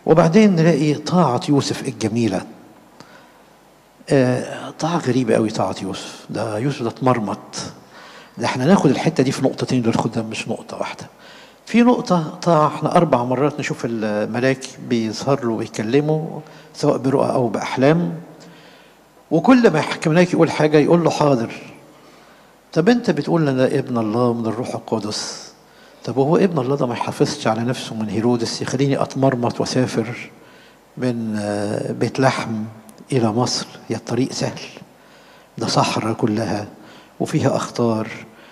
وبعدين نلاقي طاعة يوسف الجميلة آه، طاعة غريبة قوي طاعة يوسف ده يوسف ده اتمرمط ده احنا ناخد الحتة دي في نقطتين للخدام مش نقطة واحدة في نقطة طاعة احنا أربع مرات نشوف الملاك بيظهر له ويكلمه سواء برؤى أو بأحلام وكل ما الملاك يقول حاجة يقول له حاضر طب أنت بتقول لنا ابن الله من الروح القدس طب وهو ابن الله ده ما يحافظش على نفسه من هيرودس يخليني أتمرمط وأسافر من آه، بيت لحم إلى مصر هي الطريق سهل ده صحراء كلها وفيها أخطار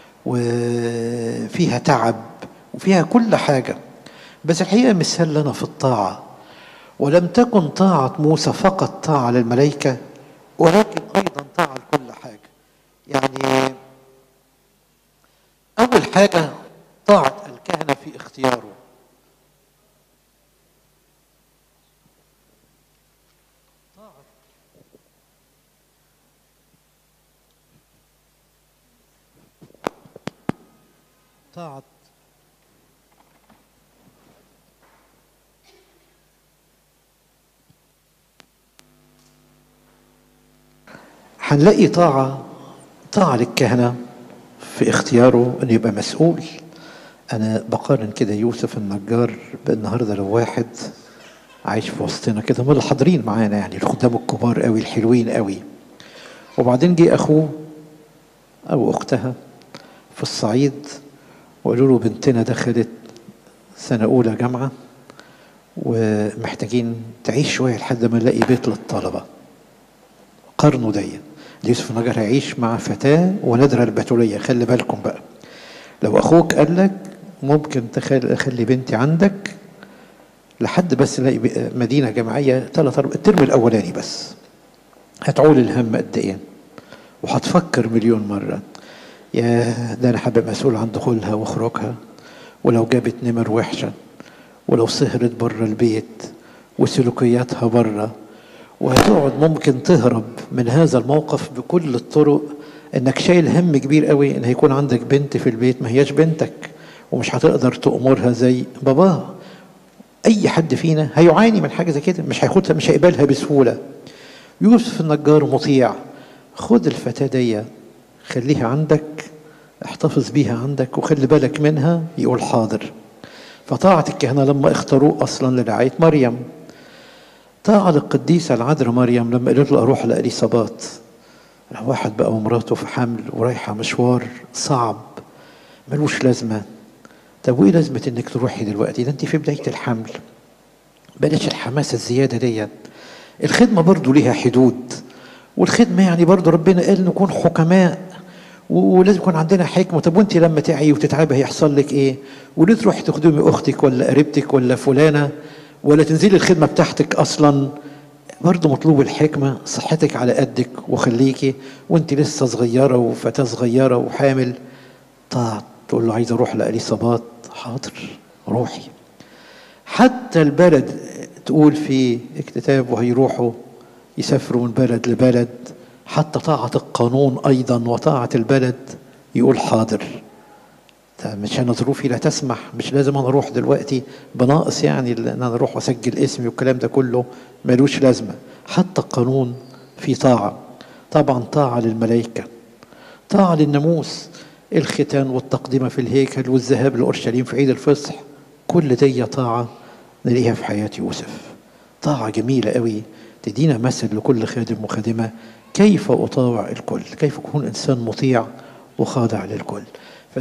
وفيها تعب وفيها كل حاجة بس الحقيقة مثال لنا في الطاعة ولم تكن طاعة موسى فقط طاعة للملائكة ولكن أيضا طاعة لكل حاجة يعني أول حاجة طاعة الكهنة في اختياره طاعة هنلاقي طاعة طاعة للكهنة في اختياره انه يبقى مسؤول انا بقارن كده يوسف النجار بالنهارده لو واحد عايش في وسطنا كده من اللي حاضرين معانا يعني الخدام الكبار قوي الحلوين قوي وبعدين جه اخوه او اختها في الصعيد وقالوا له بنتنا دخلت سنه اولى جامعه ومحتاجين تعيش شويه لحد ما نلاقي بيت للطلبه قرنه ضيق يوسف النجار هيعيش مع فتاة ونادرة البتولية خلي بالكم بقى لو أخوك قال لك ممكن تخلي أخلي بنتي عندك لحد بس نلاقي ب- مدينة جامعية ثلاث أربع الترم الأولاني بس هتعول الهم قد إيه وهتفكر مليون مرة يا ده أنا هبقى مسؤول عن دخولها وخروجها ولو جابت نمر وحشة ولو سهرت بره البيت وسلوكياتها بره وهتقعد ممكن تهرب من هذا الموقف بكل الطرق انك شايل هم كبير قوي ان هيكون عندك بنت في البيت ما هياش بنتك ومش هتقدر تأمرها زي باباها اي حد فينا هيعاني من حاجه زي كده مش هياخدها مش هيقبلها بسهوله يوسف النجار مطيع خد الفتاه دي خليها عندك احتفظ بيها عندك وخلي بالك منها يقول حاضر فطاعة الكهنة لما اختاروه أصلا لرعاية مريم طاعة للقديسة العذراء مريم لما قالت له أروح لأليصابات واحد بقى ومراته في حمل ورايحة مشوار صعب ملوش لازمة طب وإيه لازمة إنك تروحي دلوقتي ده أنت في بداية الحمل بلاش الحماسة الزيادة ديت الخدمة برضو ليها حدود والخدمة يعني برضو ربنا قال نكون حكماء و- ولازم يكون عندنا حكمة طب وانت لما تعي وتتعبي هيحصل لك ايه وليه تروحي تخدمي اختك ولا قريبتك ولا فلانة ولا تنزلي الخدمة بتاعتك اصلا برضه مطلوب الحكمة صحتك على قدك وخليكي وانت لسه صغيرة وفتاة صغيرة وحامل طاعت تقول له عايز اروح لأليصابات حاضر روحي حتى البلد تقول في اكتتاب وهيروحوا يسافروا من بلد لبلد حتى طاعة القانون أيضا وطاعة البلد يقول حاضر ده مش أنا ظروفي لا تسمح مش لازم أنا أروح دلوقتي بناقص يعني إن أنا أروح وأسجل اسمي والكلام ده كله ملوش لازمة حتى القانون في طاعة طبعا طاعة للملائكة طاعة للناموس الختان والتقدمة في الهيكل والذهاب لأورشليم في عيد الفصح كل دي طاعة نلاقيها في حياة يوسف طاعة جميلة قوي تدينا مثل لكل خادم وخادمة كيف أطاوع الكل كيف أكون إنسان مطيع وخاضع للكل